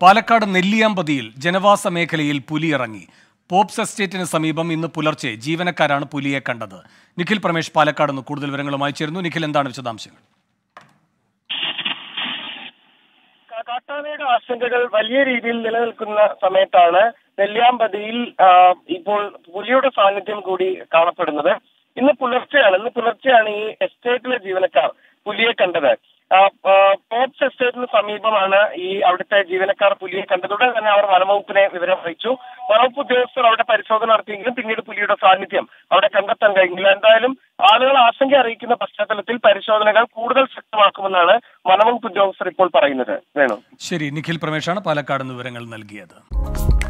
പാലക്കാട് നെല്ലിയാമ്പതിയിൽ ജനവാസ മേഖലയിൽ പുലി ഇറങ്ങി പോപ്സ് എസ്റ്റേറ്റിന് സമീപം ഇന്ന് പുലർച്ചെ ജീവനക്കാരാണ് പുലിയെ കണ്ടത് നിഖിൽ പ്രമേഷ് പാലക്കാട് നിന്ന് കൂടുതൽ വിവരങ്ങളുമായി ചേരുന്നു നിഖിൽ എന്താണ് വിശദാംശങ്ങൾ കാ- കാട്ടാനയുടെ ആശങ്കകൾ വലിയ രീതിയിൽ നിലനിൽക്കുന്ന സമയത്താണ് നെല്ലിയാമ്പതിയിൽ ആ, ഇപ്പോൾ പുലിയുടെ സാന്നിധ്യം കൂടി കാണപ്പെടുന്നത് ഇന്ന് പുലർച്ചെയാണ് ഇന്ന് പുലർച്ചെയാണ് ഈ എസ്റ്റേറ്റിലെ ജീവനക്കാർ പുലിയെ കണ്ടത് ആ, ആ, പോപ്സ് എസ്റ്റേറ്റിന് സമീപമാണ് ഈ അവിടുത്തെ ജീവനക്കാർ പുലിയെ കണ്ടത് ഉടൻ തന്നെ അവർ വനംവകുപ്പിനെ വിവരം അറിയിച്ചു വനംവകുപ്പ് ഉദ്യോഗസ്ഥർ അവിടെ പരിശോധന നടത്തിയെങ്കിലും പിന്നീട് പുലിയുടെ സാന്നിധ്യം അവിടെ കണ്ടെത്താൻ കഴിഞ്ഞില്ല എന്തായാലും ആളുകൾ ആശങ്ക അറിയിക്കുന്ന പശ്ചാത്തലത്തിൽ പരിശോധനകൾ കൂടുതൽ ശക്തമാക്കുമെന്നാണ് വനംവകുപ്പ് ഉദ്യോഗസ്ഥർ ഇപ്പോൾ പറയുന്നത് വേണു ശരി നിഖിൽ പ്രമേഷാണ് പാലക്കാട് നിന്ന് വിവരങ്ങൾ നൽകിയത്